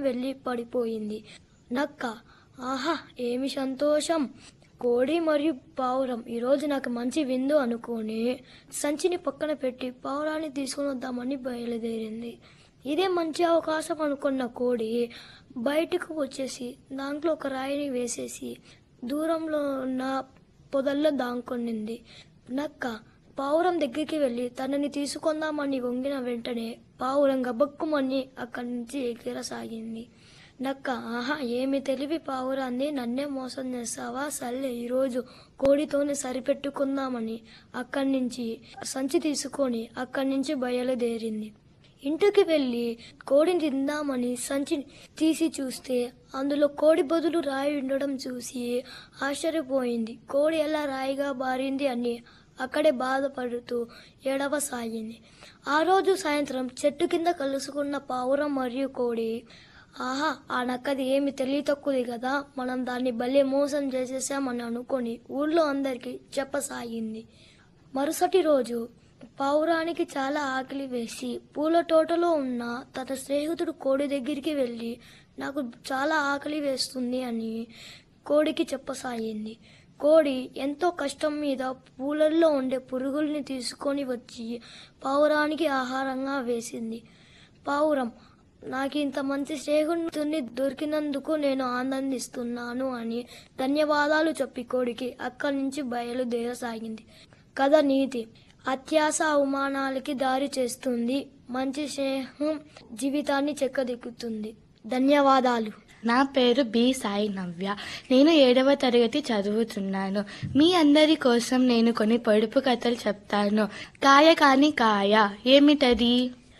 వెళ్ళి పడిపోయింది నక్క ఆహా ఏమి సంతోషం కోడి మరియు పావురం ఈరోజు నాకు మంచి విందు అనుకొని సంచిని పక్కన పెట్టి పావురాన్ని తీసుకుని వద్దామని బయలుదేరింది ఇదే మంచి అవకాశం అనుకున్న కోడి బయటకు వచ్చేసి దాంట్లో ఒక రాయిని వేసేసి దూరంలో ఉన్న పొదల్లో దాంకొనింది నక్క పావురం దగ్గరికి వెళ్ళి తనని తీసుకుందామని వంగిన వెంటనే పావురం గబక్కుమని అక్కడి నుంచి ఎగిరసాగింది నక్క ఆహా ఏమి తెలివి పావురాన్ని నన్నే మోసం చేస్తావా సర్లే ఈరోజు కోడితోనే సరిపెట్టుకుందామని అక్కడి నుంచి సంచి తీసుకొని అక్కడి నుంచి బయలుదేరింది ఇంటికి వెళ్ళి కోడిని తిందామని సంచి తీసి చూస్తే అందులో కోడి బదులు రాయి ఉండడం చూసి ఆశ్చర్యపోయింది కోడి ఎలా రాయిగా బారింది అని అక్కడే బాధపడుతూ ఏడవసాగింది ఆ రోజు సాయంత్రం చెట్టు కింద కలుసుకున్న పావురం మరియు కోడి ఆహా ఆ నక్కది ఏమి తెలివి తక్కువది కదా మనం దాన్ని భలే మోసం చేసేసామని అనుకొని ఊళ్ళో అందరికీ చెప్పసాగింది మరుసటి రోజు పావురానికి చాలా ఆకలి వేసి పూల తోటలో ఉన్న తన స్నేహితుడు కోడి దగ్గరికి వెళ్ళి నాకు చాలా ఆకలి వేస్తుంది అని కోడికి చెప్పసాగింది కోడి ఎంతో కష్టం మీద పూలల్లో ఉండే పురుగుల్ని తీసుకొని వచ్చి పావురానికి ఆహారంగా వేసింది పావురం నాకు ఇంత మంచి స్నేహితుడిని దొరికినందుకు నేను ఆనందిస్తున్నాను అని ధన్యవాదాలు చెప్పి కోడికి అక్కడి నుంచి బయలుదేరసాగింది కథ నీతి అత్యాస అవమానాలకి దారి చేస్తుంది మంచి స్నేహం జీవితాన్ని చెక్కదిక్కుతుంది ధన్యవాదాలు నా పేరు బి సాయి నవ్య నేను ఏడవ తరగతి చదువుతున్నాను మీ అందరి కోసం నేను కొన్ని పొడుపు కథలు చెప్తాను కాయ కాని కాయ ఏమిటది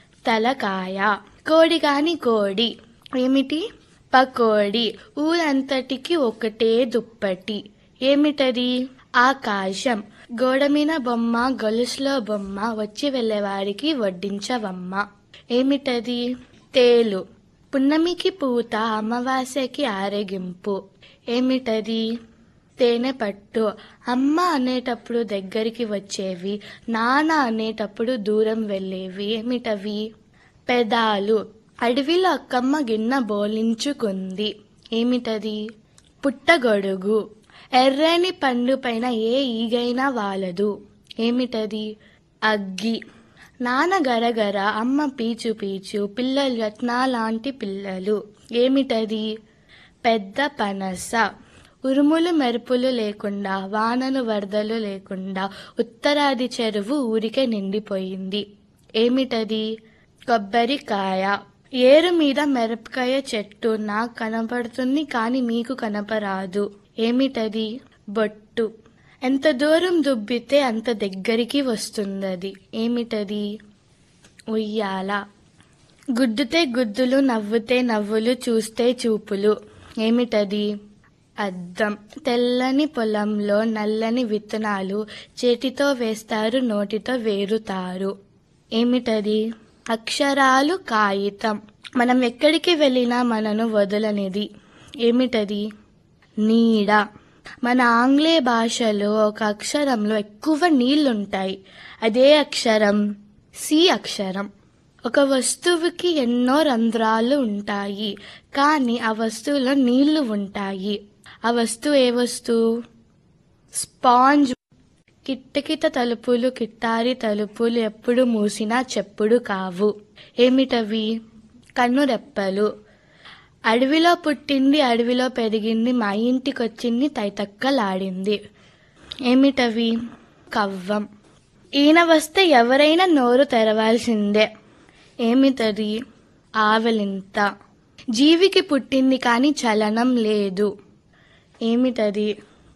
తలకాయ కోడి కాని కోడి ఏమిటి పకోడి ఊరంతటికి ఒకటే దుప్పటి ఏమిటది ఆకాశం గోడ మీద బొమ్మ గొలుసులో బొమ్మ వచ్చి వెళ్ళేవారికి వడ్డించవమ్మ ఏమిటది తేలు పున్నమికి పూత అమావాస్యకి ఆరగింపు ఏమిటది తేనె పట్టు అమ్మ అనేటప్పుడు దగ్గరికి వచ్చేవి నాన్న అనేటప్పుడు దూరం వెళ్ళేవి ఏమిటవి పెదాలు అడవిలో అక్కమ్మ గిన్నె బోలించుకుంది ఏమిటది పుట్టగొడుగు ఎర్రని పండు పైన ఏ ఈగైనా వాలదు ఏమిటది అగ్గి నాన్న గరగర అమ్మ పీచు పీచు పిల్లలు రత్నాలాంటి పిల్లలు ఏమిటది పెద్ద పనస ఉరుములు మెరుపులు లేకుండా వానలు వరదలు లేకుండా ఉత్తరాది చెరువు ఊరికే నిండిపోయింది ఏమిటది కొబ్బరికాయ ఏరు మీద మిరపకాయ చెట్టు నాకు కనపడుతుంది కానీ మీకు కనపరాదు ఏమిటది బొట్టు ఎంత దూరం దుబ్బితే అంత దగ్గరికి వస్తుందది ఏమిటది ఉయ్యాల గుద్దుతే గుద్దులు నవ్వుతే నవ్వులు చూస్తే చూపులు ఏమిటది అద్దం తెల్లని పొలంలో నల్లని విత్తనాలు చేతితో వేస్తారు నోటితో వేరుతారు ఏమిటది అక్షరాలు కాగితం మనం ఎక్కడికి వెళ్ళినా మనను వదలనిది ఏమిటది నీడ మన ఆంగ్లేయ భాషలో ఒక అక్షరంలో ఎక్కువ నీళ్లుంటాయి అదే అక్షరం సి అక్షరం ఒక వస్తువుకి ఎన్నో రంధ్రాలు ఉంటాయి కానీ ఆ వస్తువులో నీళ్లు ఉంటాయి ఆ వస్తువు ఏ వస్తువు స్పాంజ్ కిట్టకిట తలుపులు కిట్టారి తలుపులు ఎప్పుడు మూసినా చెప్పుడు కావు ఏమిటవి కన్నురెప్పలు అడవిలో పుట్టింది అడవిలో పెరిగింది మా ఇంటికొచ్చింది తైతక్కలాడింది ఏమిటవి కవ్వం ఈయన వస్తే ఎవరైనా నోరు తెరవాల్సిందే ఏమిటది ఆవలింత జీవికి పుట్టింది కానీ చలనం లేదు ఏమిటది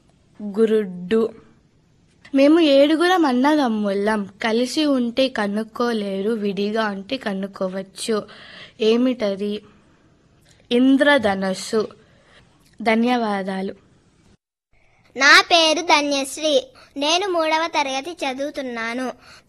గురుడ్డు మేము ఏడుగురం అన్నదమ్ముళ్ళం కలిసి ఉంటే కనుక్కోలేరు విడిగా ఉంటే కనుక్కోవచ్చు ఏమిటది ఇంద్రధనస్సు ధన్యవాదాలు నా పేరు ధన్యశ్రీ నేను మూడవ తరగతి చదువుతున్నాను